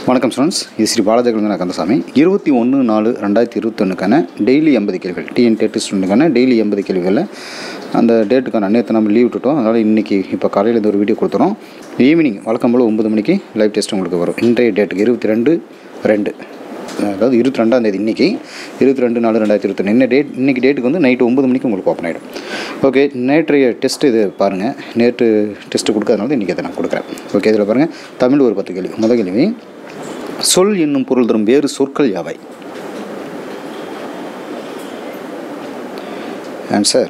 வணக்கம் ஸ்டூடெண்ட்ஸ் இது ஸ்ரீ பாலாஜகலந்தன கந்தசாமி இருபத்தி ஒன்று நாலு ரெண்டாயிரத்தி இருபத்தொன்னுக்கான டெய்லி எண்பது கேள்விகள் டிஎன் டெட் ஸ்டூடெண்ட்டுக்கான டெய்லி எண்பது கேள்விகளில் அந்த டேட்டுக்கான நேற்று நம்ம லீவ் விட்டுட்டோம் அதனால் இன்றைக்கி இப்போ காலையில் இந்த ஒரு வீடியோ கொடுத்துறோம் ஈவினிங் வழக்கம் போல் ஒன்பது மணிக்கு லைவ் டெஸ்ட் உங்களுக்கு வரும் இன்றைய டேட்டுக்கு இருபத்தி ரெண்டு ரெண்டு அதாவது இருபத்தி ரெண்டாம் தேதி இன்றைக்கி இருபத்தி ரெண்டு நாலு ரெண்டாயிரத்தி இருபத்தொன்று என்ன டேட் இன்றைக்கி டேட்டுக்கு வந்து நைட்டு ஒம்பது மணிக்கு உங்களுக்கு ஓப்பன் ஆகிடும் ஓகே நேற்றைய டெஸ்ட் இது பாருங்கள் நேற்று டெஸ்ட்டு கொடுக்கறதுனால இன்றைக்கி அதை நான் கொடுக்குறேன் ஓகே இதில் பாருங்கள் தமிழ் ஒரு பத்து கேள்வி முதல் கேள்வி சொல் என்னும் பொருள் தரும் வேறு சொற்கள் யாவை ஆன்சர்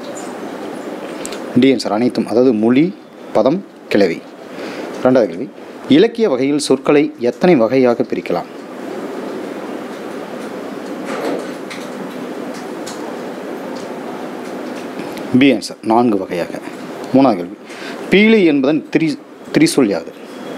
டி ஆன்சர் அனைத்தும் அதாவது மொழி பதம் கிளவி ரெண்டாவது கேள்வி இலக்கிய வகையில் சொற்களை எத்தனை வகையாக பிரிக்கலாம் பி ஆன்சர் நான்கு வகையாக மூணாவது கேள்வி பீலி என்பதன் திரி திரிசொல் யாது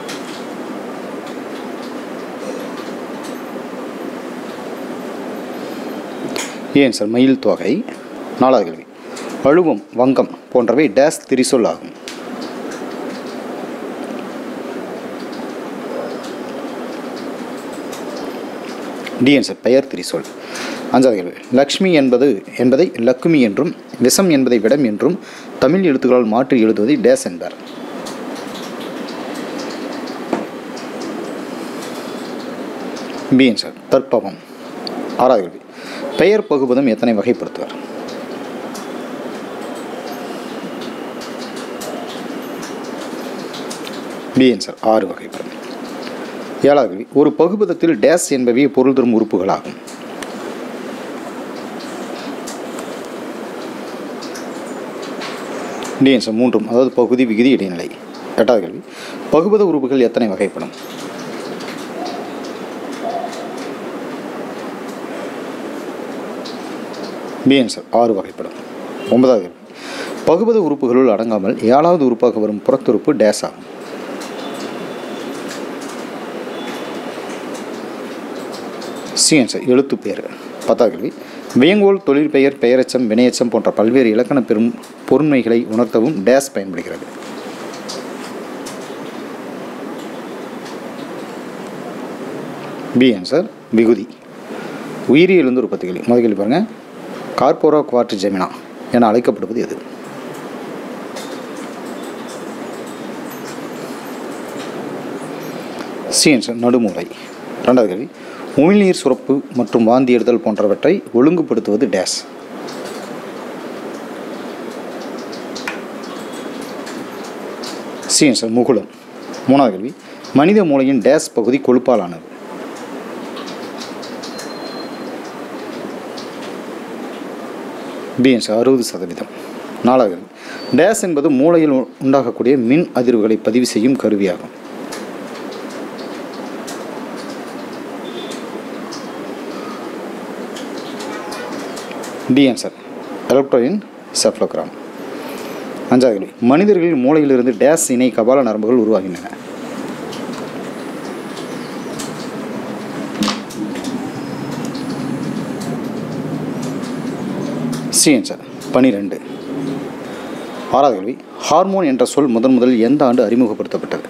ஏன் சார் மயில் தொகை நாலாவது கேள்வி அழுவம் வங்கம் போன்றவை டேஸ் திரிசொல் ஆகும் டிஎன் சார் பெயர் திரிசொல் அஞ்சாவது கேள்வி லக்ஷ்மி என்பது என்பதை லக்குமி என்றும் விஷம் என்பதை விடம் என்றும் தமிழ் எழுத்துக்களால் மாற்றி எழுதுவதை டேஸ் என்பார் பிஎன் சார் தற்பவம் ஆறாவது கேள்வி பெயர் பகுபதம் எத்தனை வகைப்படுத்துவார் பிஎன் சார் ஆறு வகைப்படும் ஏழாவது கேள்வி ஒரு பகுபதத்தில் டேஸ் என்பவை பொருள் தரும் உறுப்புகளாகும் டிஎன் சார் மூன்றும் அதாவது பகுதி விகுதி இடைநிலை எட்டாவது கேள்வி பகுபத உறுப்புகள் எத்தனை வகைப்படும் பிஎன் சார் ஆறு வகைப்படும் ஒன்பதாவது கேள்வி பகுபத உறுப்புகளுள் அடங்காமல் ஏழாவது உறுப்பாக வரும் புறத்துறுப்பு டேஸ் ஆகும் சிஎன் சார் எழுத்து பேர் பத்தாவது கேள்வி வியங்கோல் தொழிற்பெயர் பெயரெச்சம் வினையச்சம் போன்ற பல்வேறு இலக்கண பெரும் பொருண்மைகளை உணர்த்தவும் டேஸ் பயன்படுகிறது பி ஆன்சர் விகுதி உயிரியலிருந்து ஒரு பத்து கேள்வி முதல் கேள்வி பாருங்கள் கார்போரா குவார்ட் ஜெமினா என அழைக்கப்படுவது எது சிஎன்ஸ் நடுமூளை ரெண்டாவது கேள்வி உமிழ்நீர் சுரப்பு மற்றும் வாந்தி எடுத்தல் போன்றவற்றை ஒழுங்குபடுத்துவது டேஸ் சிஎன்ஸ் முகுளம் மூணாவது கேள்வி மனித மூளையின் டேஸ் பகுதி கொழுப்பால் ஆனது பிஎன்ஸ் அறுபது சதவீதம் நாலாவது டேஸ் என்பது மூளையில் உண்டாகக்கூடிய மின் அதிர்வுகளை பதிவு செய்யும் கருவியாகும் டி ஆன்சர் எலக்ட்ரோயின் செஃப்லோகிராம் அஞ்சாவது கேள்வி மனிதர்களின் மூளையிலிருந்து டேஸ் இணை கபால நரம்புகள் உருவாகின்றன சி ஆன்சர் பனிரெண்டு ஆறாவது கேள்வி ஹார்மோன் என்ற சொல் முதன் முதலில் எந்த ஆண்டு அறிமுகப்படுத்தப்பட்டது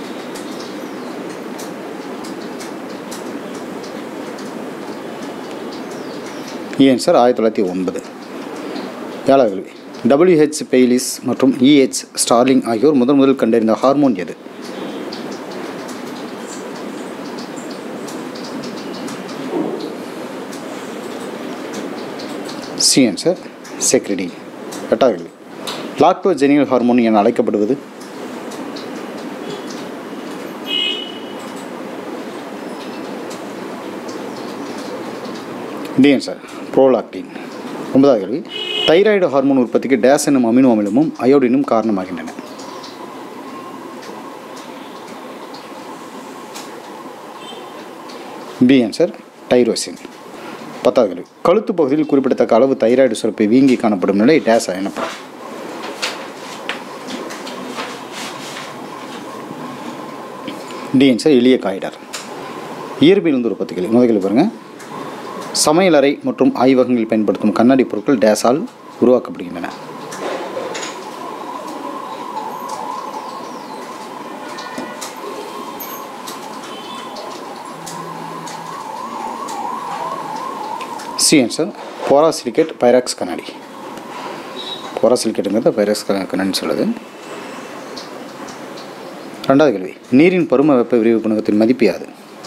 ஏன் சார் ஆயிரத்தி தொள்ளாயிரத்தி ஒன்பது ஏழாவது கேள்வி டபிள்யூஹெச் பெய்லிஸ் மற்றும் இஹெச் ஸ்டார்லிங் ஆகியோர் முதன் முதல் கண்டறிந்த ஹார்மோன் எது சி ஆன்சர் செக்ரிடி எட்டாவது கேள்வி லாக்டோஜெனியல் ஹார்மோன் என அழைக்கப்படுவது டி ஆன்சர் ப்ரோலாக்டின் ஒன்பதாவது கேள்வி தைராய்டு ஹார்மோன் உற்பத்திக்கு டேஸ் என்னும் அமினோ அமிலமும் அயோடினும் காரணமாகின்றன பி ஆன்சர் டைரோசின் பத்தாவது கேள்வி கழுத்து பகுதியில் குறிப்பிடத்தக்க அளவு தைராய்டு சுரப்பை வீங்கி காணப்படும் நிலை டேஸ் எனப்படும் டி ஆன்சர் எளிய காய்டர் இயற்பியலிருந்து ஒரு பத்து கேள்வி முதல் கேள்வி பாருங்கள் சமையலறை மற்றும் ஆய்வகங்களில் பயன்படுத்தும் கண்ணாடி பொருட்கள் டேஸால் உருவாக்கப்படுகின்றன சி ஆன்சர் போராசிலிகேட் பைராக்ஸ் கண்ணாடி போராசிலிகேட்டுங்கிறது பைராக்ஸ் கண்ணாடின்னு சொல்லுது ரெண்டாவது கேள்வி நீரின் பரும வெப்ப விரிவு குணகத்தின் மதிப்பு யாது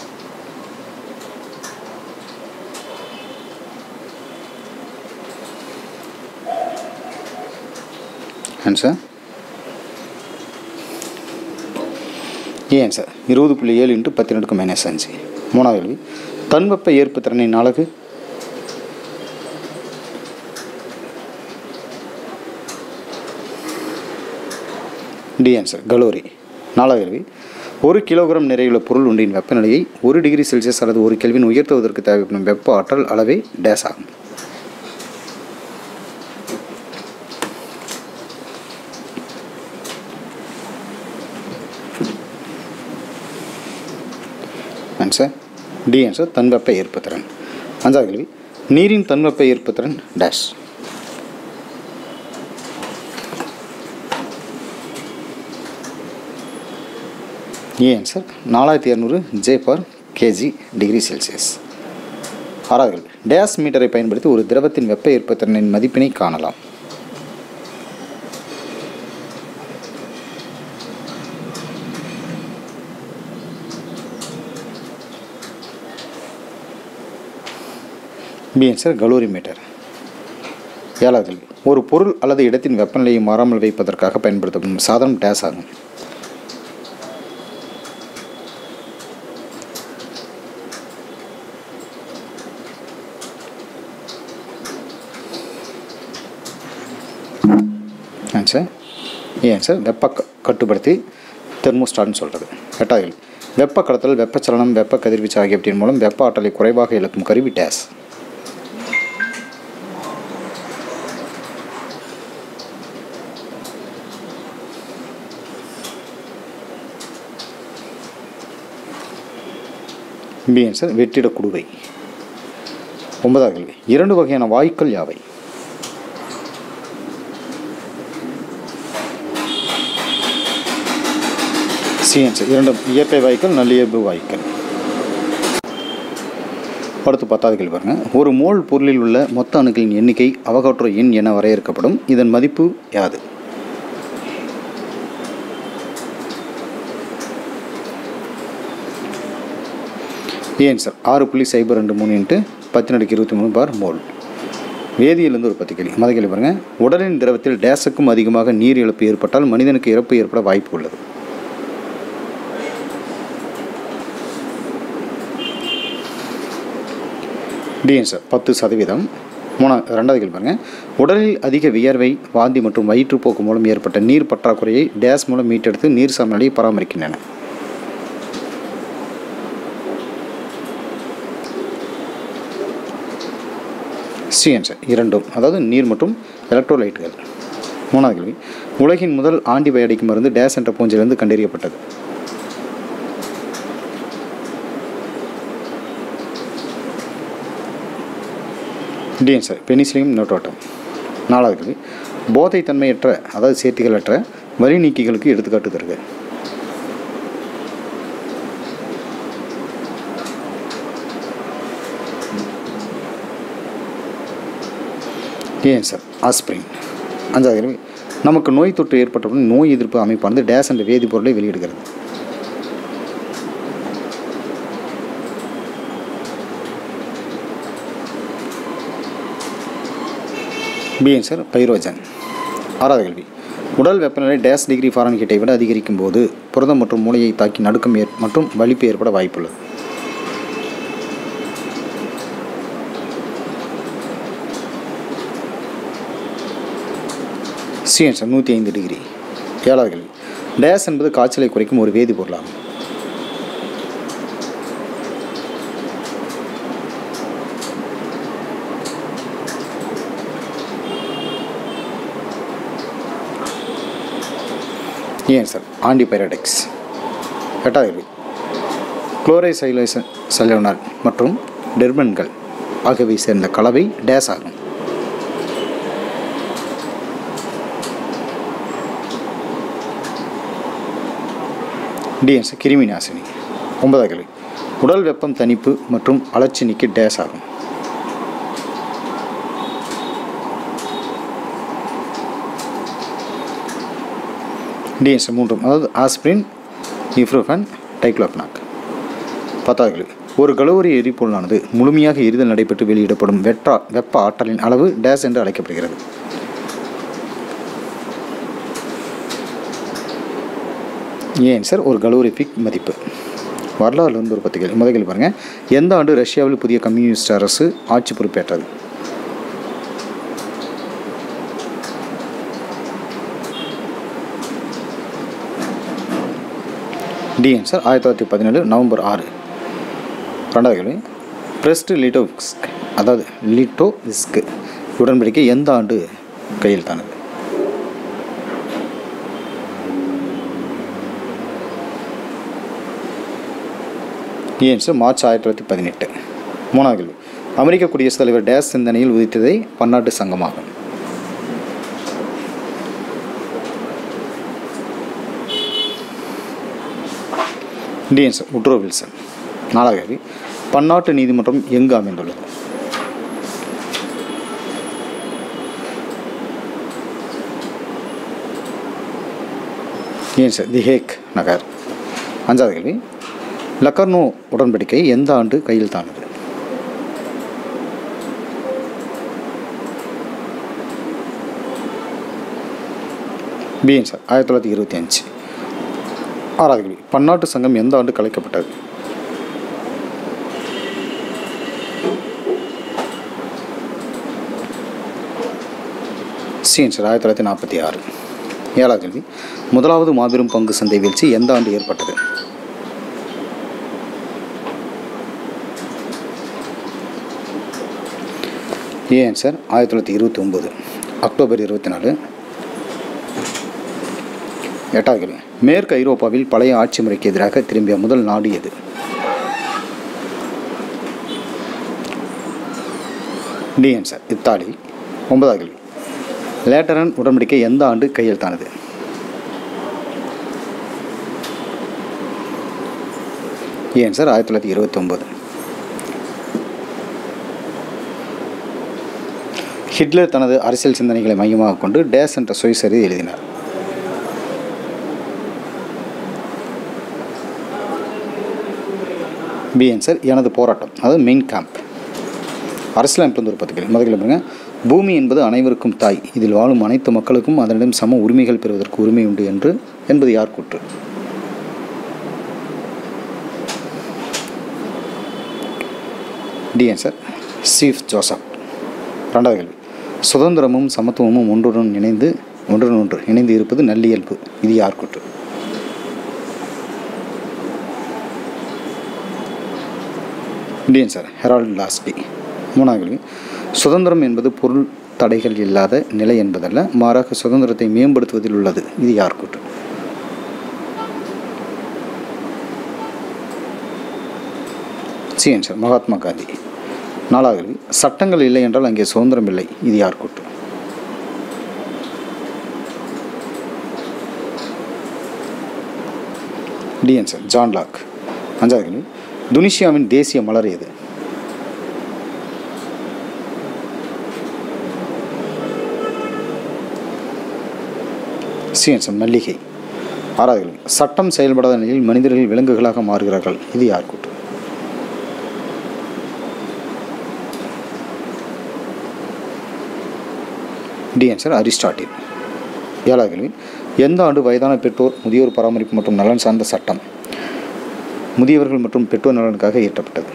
ஆன்சர் ஏ ஆன்சர் இருபது புள்ளி ஏழு இன்ட்டு பத்து நடுக்கு மைனஸ் அஞ்சு மூணாவது கேள்வி தன்வெப்ப ஏற்பு திறனின் அலகு டி ஆன்சர் கலோரி நாலாவது கேள்வி ஒரு கிலோகிராம் நிறையுள்ள பொருள் ஒன்றின் வெப்பநிலையை ஒரு டிகிரி செல்சியஸ் அல்லது ஒரு கெல்வின் உயர்த்துவதற்கு தேவைப்படும் வெப்ப ஆற்றல் அளவே டேஸ் ஆகும் ஆன்சர் டி ஆன்சர் தன்வெப்ப ஏற்புத்திறன் அஞ்சாவது கேள்வி நீரின் தன்வெப்ப ஏற்புத்திறன் டேஷ் ஏ ஆன்சர் நாலாயிரத்தி இரநூறு J per KG degree Celsius ஆறாவது கேள்வி டேஸ் மீட்டரை பயன்படுத்தி ஒரு திரவத்தின் வெப்ப ஏற்புத்திறனின் மதிப்பினை காணலாம் பி ஆன்சர் கலோரி மீட்டர் ஏழாவது கேள்வி ஒரு பொருள் அல்லது இடத்தின் வெப்பநிலையை மாறாமல் வைப்பதற்காக பயன்படுத்தப்படும் சாதனம் டேஸ் ஆகும் ஆன்சர் ஏ ஆன்சர் வெப்ப க- கட்டுப்படுத்தி தெர்மோஸ்டாட்னு சொல்கிறது எட்டாவது கேள்வி வெப்ப கடத்தல் வெப்பச்சலனம் வெப்ப கதிர்வீச்சு ஆகியவற்றின் மூலம் வெப்ப ஆற்றலை குறைவாக இழக்கும் கருவி டேஸ் பி ஆன்சர் வெற்றிட குடுவை ஒன்பதாவது கேள்வி இரண்டு வகையான வாயுக்கள் யாவை சி ஆன்சர் இரண்டு இயற்கை வாயுக்கள் நல்லியல்பு வாயுக்கள் அடுத்து பத்தாவது கேள்வி பாருங்க ஒரு மோல் பொருளில் உள்ள மொத்த அணுக்களின் எண்ணிக்கை அவகாட்ரோ எண் என வரையறுக்கப்படும் இதன் மதிப்பு யாது ஏன் சார் ஆறு புள்ளி சைபர் ரெண்டு மூணு இன்ட்டு பத்து நடுக்கு இருபத்தி மூணு பார் மோல் வேதியிலிருந்து ஒரு பத்து கேள்வி மத கேள்வி பாருங்க உடலின் திரவத்தில் டேஸுக்கும் அதிகமாக நீர் இழப்பு ஏற்பட்டால் மனிதனுக்கு இறப்பு ஏற்பட வாய்ப்பு உள்ளது டிஎன் சார் பத்து சதவீதம் மூணா ரெண்டாவது கேள்வி பாருங்க உடலில் அதிக வியர்வை வாந்தி மற்றும் வயிற்றுப்போக்கு மூலம் ஏற்பட்ட நீர் பற்றாக்குறையை டேஸ் மூலம் மீட்டெடுத்து நீர் சமநிலையை பராமரிக்கின்றன சி ஆன்சர் இரண்டும் அதாவது நீர் மற்றும் எலக்ட்ரோலைட்டுகள் மூணாவது கேள்வி உலகின் முதல் ஆன்டிபயோட்டிக் மருந்து டேஸ் என்ற பூஞ்சையிலிருந்து கண்டறியப்பட்டது டி ஆன்சர் பெனிசிலியம் நோட்டோட்டம் நாலாவது கேள்வி போதைத்தன்மையற்ற அதாவது சேர்த்திகளற்ற வரி நீக்கிகளுக்கு எடுத்துக்காட்டு தருக டி ஆன்சர் ஆஸ்பிரின் அஞ்சாவது கேள்வி நமக்கு நோய் தொற்று ஏற்பட்டவுடன் நோய் எதிர்ப்பு அமைப்பானது டேஸ் என்ற வேதிப்பொருளை வெளியிடுகிறது பி ஆன்சர் பைரோஜன் ஆறாவது கேள்வி உடல் வெப்பநிலை டேஸ் டிகிரி ஃபாரன்ஹீட்டை விட அதிகரிக்கும் போது புரதம் மற்றும் மூளையை தாக்கி நடுக்கம் ஏற் மற்றும் வலிப்பு ஏற்பட வாய்ப்புள்ளது சி ஆன்சர் நூற்றி ஐந்து டிகிரி ஏழாவது கேள்வி டேஸ் என்பது காய்ச்சலை குறைக்கும் ஒரு வேதிப்பொருளாகும் ஏன் சார் ஆன்டிபயோட்டிக்ஸ் எட்டாவது கேள்வி குளோரைசைலேசன் செல்லுனர் மற்றும் டெர்பன்கள் ஆகியவை சேர்ந்த கலவை டேஸ் ஆகும் டிஎன்ஸ் கிருமி நாசினி ஒன்பதாவது கேள்வி உடல் வெப்பம் தணிப்பு மற்றும் அலர்ச்சி நீக்கி டேஸ் ஆகும் டிஎன்ஸ் மூன்றும் அதாவது ஆஸ்பிரின் இஃப்ரோஃபன் டைக்ளோஃபனாக் பத்தாவது கேள்வி ஒரு கலோரி எரிபொருளானது முழுமையாக எரிதல் நடைபெற்று வெளியிடப்படும் வெற்றா வெப்ப ஆற்றலின் அளவு டேஸ் என்று அழைக்கப்படுகிறது ஏன் சார் ஒரு கலோரிஃபிக் மதிப்பு வரலாறுல இருந்து ஒரு பத்து கேள்வி முதல் கேள்வி பாருங்கள் எந்த ஆண்டு ரஷ்யாவில் புதிய கம்யூனிஸ்ட் அரசு ஆட்சி பொறுப்பேற்றது டிஎன் சார் ஆயிரத்தி தொள்ளாயிரத்தி பதினேழு நவம்பர் ஆறு ரெண்டாவது கேள்வி பிரஸ்ட் லிட்டோவிஸ்க் அதாவது லிட்டோவிஸ்க் உடன்படிக்கை எந்த ஆண்டு கையெழுத்தானது ஏன் சார் மார்ச் ஆயிரத்தி தொள்ளாயிரத்தி பதினெட்டு மூணாவது கேள்வி அமெரிக்க குடியரசுத் தலைவர் டேஸ் சிந்தனையில் உதித்ததை பன்னாட்டு சங்கமாகும் இந்தியன்ஸ் உட்ரோ வில்சன் நாலாவது கேள்வி பன்னாட்டு நீதிமன்றம் எங்கு அமைந்துள்ளது ஏன் சார் தி ஹேக் நகர் அஞ்சாவது கேள்வி லக்கர்னோ உடன்படிக்கை எந்த ஆண்டு கையெழுத்தானது பிஎன் சார் ஆயிரத்தி தொள்ளாயிரத்தி இருபத்தி அஞ்சு ஆறாவது கேள்வி பன்னாட்டு சங்கம் எந்த ஆண்டு கலைக்கப்பட்டது சிஎன் சார் ஆயிரத்தி தொள்ளாயிரத்தி நாற்பத்தி ஆறு ஏழாவது கேள்வி முதலாவது மாபெரும் பங்கு சந்தை வீழ்ச்சி எந்த ஆண்டு ஏற்பட்டது ஏன் சார் ஆயிரத்தி தொள்ளாயிரத்தி இருபத்தி ஒம்பது அக்டோபர் இருபத்தி நாலு எட்டாவது கேள்வி மேற்கு ஐரோப்பாவில் பழைய ஆட்சி முறைக்கு எதிராக திரும்பிய முதல் நாடு எது டிஎன் சார் இத்தாலி ஒன்பதாவது கேள்வி லேட்டரன் உடன்படிக்கை எந்த ஆண்டு கையெழுத்தானது ஏன் சார் ஆயிரத்தி தொள்ளாயிரத்தி இருபத்தி ஒம்பது ஹிட்லர் தனது அரசியல் சிந்தனைகளை மையமாக கொண்டு டேஸ் என்ற சுயசரி எழுதினார் பி ஆன்சர் எனது போராட்டம் அதாவது மெயின் கேம்ப் அரசியலமைப்பு வந்து ஒரு பத்து கேள்வி முதல் கேள்வி பாருங்க பூமி என்பது அனைவருக்கும் தாய் இதில் வாழும் அனைத்து மக்களுக்கும் அதனிடம் சம உரிமைகள் பெறுவதற்கு உரிமை உண்டு என்று என்பது யார் கூற்று டி ஆன்சர் சீஃப் ஜோசப் ரெண்டாவது கேள்வி சுதந்திரமும் சமத்துவமும் ஒன்றுடன் இணைந்து ஒன்றுடன் ஒன்று இணைந்து இருப்பது நல்லியல்பு இது யார் கூற்று இந்தியன் சார் ஹெரால்ட் லாஸ்டி மூணாவது கேள்வி சுதந்திரம் என்பது பொருள் தடைகள் இல்லாத நிலை என்பதல்ல மாறாக சுதந்திரத்தை மேம்படுத்துவதில் உள்ளது இது யார் கூற்று சிஎன் சார் மகாத்மா காந்தி நாலாவது கேள்வி சட்டங்கள் இல்லை என்றால் அங்கே சுதந்திரம் இல்லை இது யார் கூற்று டிஎன் சார் ஜான் லாக் அஞ்சாவது கேள்வி துனிஷியாவின் தேசிய மலர் எது சிஎன் சார் மல்லிகை ஆறாவது கேள்வி சட்டம் செயல்படாத நிலையில் மனிதர்கள் விலங்குகளாக மாறுகிறார்கள் இது யார் கூற்று டி ஆன்சர் அரிஸ்டாட்டில் ஏழாவது கேள்வி எந்த ஆண்டு வயதான பெற்றோர் முதியோர் பராமரிப்பு மற்றும் நலன் சார்ந்த சட்டம் முதியவர்கள் மற்றும் பெற்றோர் நலனுக்காக இயற்றப்பட்டது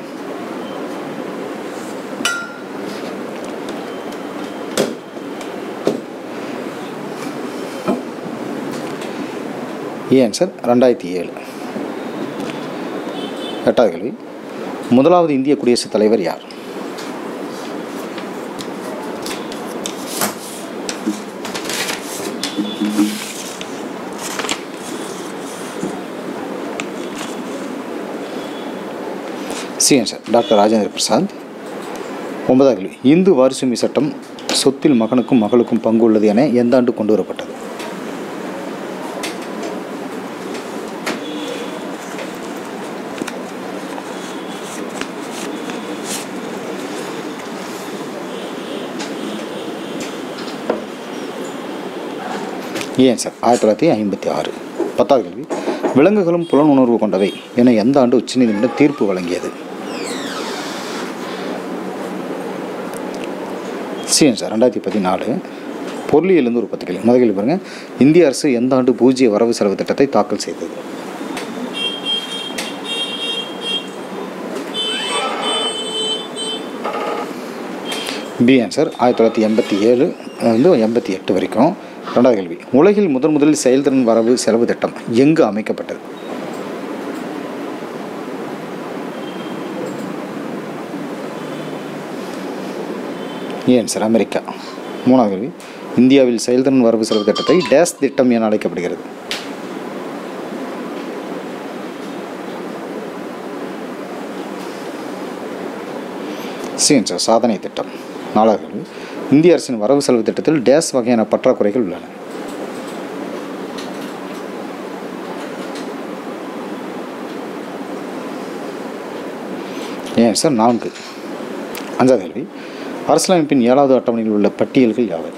ஏ ஆன்சர் ரெண்டாயிரத்தி ஏழு எட்டாவது கேள்வி முதலாவது இந்திய குடியரசுத் தலைவர் யார் C answer doctor Rajendra Prasad ஒன்பதாம் கேள்வி இந்து வாரிசுரிமை சட்டம் சொத்தில் மகனுக்கும் மகளுக்கும் பங்கு உள்ளது என எந்த ஆண்டு கொண்டு வரப்பட்டது ஏன் சார் ஆயிரத்தி தொள்ளாயிரத்தி ஐம்பத்தி ஆறு பத்தாவது கேள்வி விலங்குகளும் புலனுணர்வு கொண்டவை என எந்த ஆண்டு உச்சநீதிமன்றம் தீர்ப்பு வழங்கியது சிஎன் சார் ரெண்டாயிரத்தி பதினாலு பொருளியலிருந்து ஒரு பத்து கேள்வி முதல் கேள்வி பாருங்கள் இந்திய அரசு எந்த ஆண்டு பூஜ்ஜிய வரவு செலவு திட்டத்தை தாக்கல் செய்தது பி ஆன்சர் ஆயிரத்தி தொள்ளாயிரத்தி எண்பத்தி ஏழு வந்து எண்பத்தி எட்டு வரைக்கும் ரெண்டாவது கேள்வி உலகில் முதன் முதலில் செயல்திறன் வரவு செலவு திட்டம் எங்கு அமைக்கப்பட்டது ஏன் சார் அமெரிக்கா மூணாவது கேள்வி இந்தியாவில் செயல்திறன் வரவு செலவு திட்டத்தை டேஸ் திட்டம் என அழைக்கப்படுகிறது சார் சாதனை திட்டம் நாலாவது கேள்வி இந்திய அரசின் வரவு செலவு திட்டத்தில் டேஸ் வகையான பற்றாக்குறைகள் உள்ளன ஏன் சார் நான்கு அஞ்சாவது கேள்வி அரசியலமைப்பின் ஏழாவது அட்டவணையில் உள்ள பட்டியல்கள் யாவை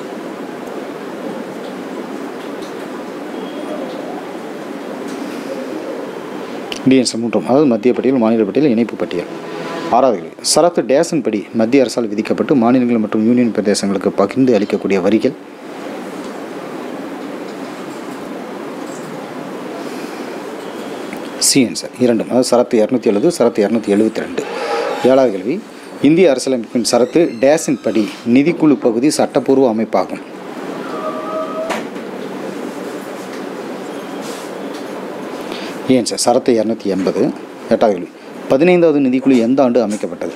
டிஎன்ஸ் மூன்றும் அதாவது மத்திய பட்டியல் மாநில பட்டியல் இணைப்பு பட்டியல் ஆறாவது கேள்வி சரத்து டேசன் படி மத்திய அரசால் விதிக்கப்பட்டு மாநிலங்கள் மற்றும் யூனியன் பிரதேசங்களுக்கு பகிர்ந்து அளிக்கக்கூடிய வரிகள் சிஎன் சார் இரண்டும் அதாவது சரத்து இரநூத்தி எழுபது சரத்து இரநூத்தி எழுபத்தி ரெண்டு ஏழாவது கேள்வி இந்திய அரசியலமைப்பின் சரத்து டேஸின் படி நிதிக்குழு பகுதி சட்டப்பூர்வ அமைப்பாகும் ஏன் சார் சரத்து இரநூத்தி எண்பது எட்டாவது கேள்வி பதினைந்தாவது நிதிக்குழு எந்த ஆண்டு அமைக்கப்பட்டது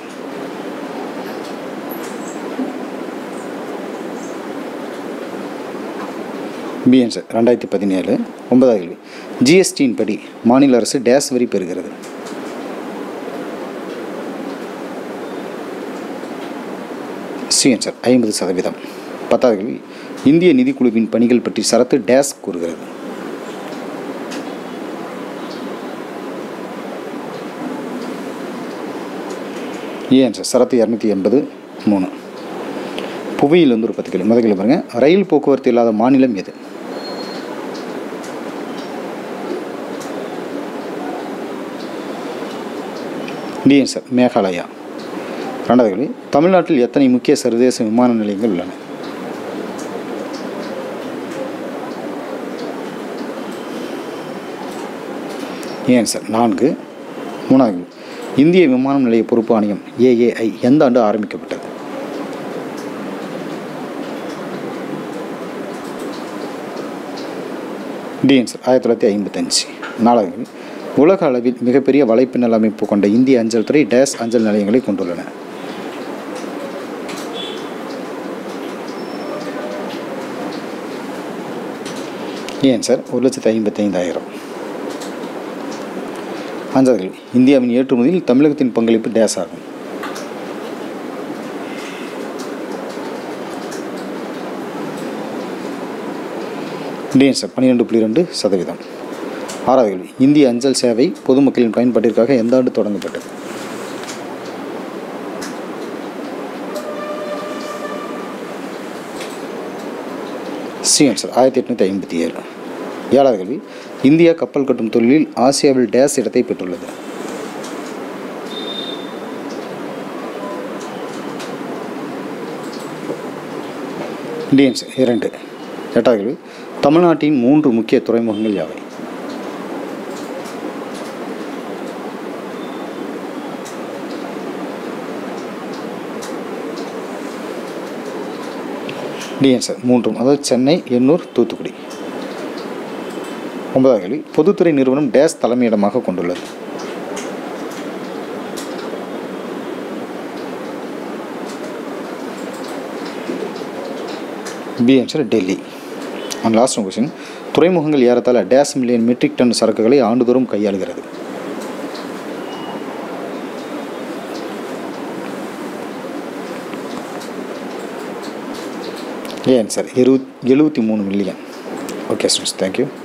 பிஎன் சார் ரெண்டாயிரத்தி பதினேழு ஒன்பதாவது கேள்வி ஜிஎஸ்டியின் படி மாநில அரசு டேஸ் வரி பெறுகிறது சிஎன் சார் ஐம்பது சதவீதம் பத்தாவது கேள்வி இந்திய நிதிக்குழுவின் பணிகள் பற்றி சரத்து டேஸ் கூறுகிறது ஏன் சார் சரத்து இரநூத்தி எண்பது மூணு புவியில் வந்து ஒரு பத்து கிலோ முதல் கிலோ பாருங்கள் ரயில் போக்குவரத்து இல்லாத மாநிலம் எது டிஎன் சார் மேகாலயா ரெண்டாவது கேள்வி தமிழ்நாட்டில் எத்தனை முக்கிய சர்வதேச விமான நிலையங்கள் உள்ளன ஏன் சார் நான்கு மூணாவது கேள்வி இந்திய விமான நிலைய பொறுப்பு ஆணையம் ஏஏஐ எந்த ஆண்டு ஆரம்பிக்கப்பட்டது டிஎன் சார் ஆயிரத்தி தொள்ளாயிரத்தி ஐம்பத்தஞ்சு நாலாவது கேள்வி உலக அளவில் மிகப்பெரிய வலைப்பின்னல் அமைப்பு கொண்ட இந்திய அஞ்சல் துறை டேஸ் அஞ்சல் நிலையங்களை கொண்டுள்ளன ஏன் சார் ஒரு லட்சத்து ஐம்பத்தைந்தாயிரம் அஞ்சாவது கேள்வி இந்தியாவின் ஏற்றுமதியில் தமிழகத்தின் பங்களிப்பு டேஸ் ஆகும் டிஎன் சார் பன்னிரெண்டு புள்ளி ரெண்டு சதவீதம் ஆறாவது கேள்வி இந்திய அஞ்சல் சேவை பொதுமக்களின் பயன்பாட்டிற்காக எந்த ஆண்டு தொடங்கப்பட்டது சி ஆன்சர் ஆயிரத்தி எட்நூற்றி ஐம்பத்தி ஏழு ஏழாவது கேள்வி இந்தியா கப்பல் கட்டும் தொழிலில் ஆசியாவில் டேஸ் இடத்தை பெற்றுள்ளது இந்தியன்ஸ் இரண்டு எட்டாவது கேள்வி தமிழ்நாட்டின் மூன்று முக்கிய துறைமுகங்கள் யாவை டிஎன் சார் மூன்றும் அதாவது சென்னை எண்ணூர் தூத்துக்குடி ஒன்பதாவது கேள்வி பொதுத்துறை நிறுவனம் டேஸ் தலைமையிடமாக கொண்டுள்ளது B answer Delhi and last question துறைமுகங்கள் ஏறத்தாழ டேஸ் மில்லியன் மெட்ரிக் டன் சரக்குகளை ஆண்டுதோறும் கையாளுகிறது ஏன் சார் இருபத் எழுபத்தி மூணு மில்லியன் ஓகே ஸ்டூடெண்ட்ஸ் தேங்க்யூ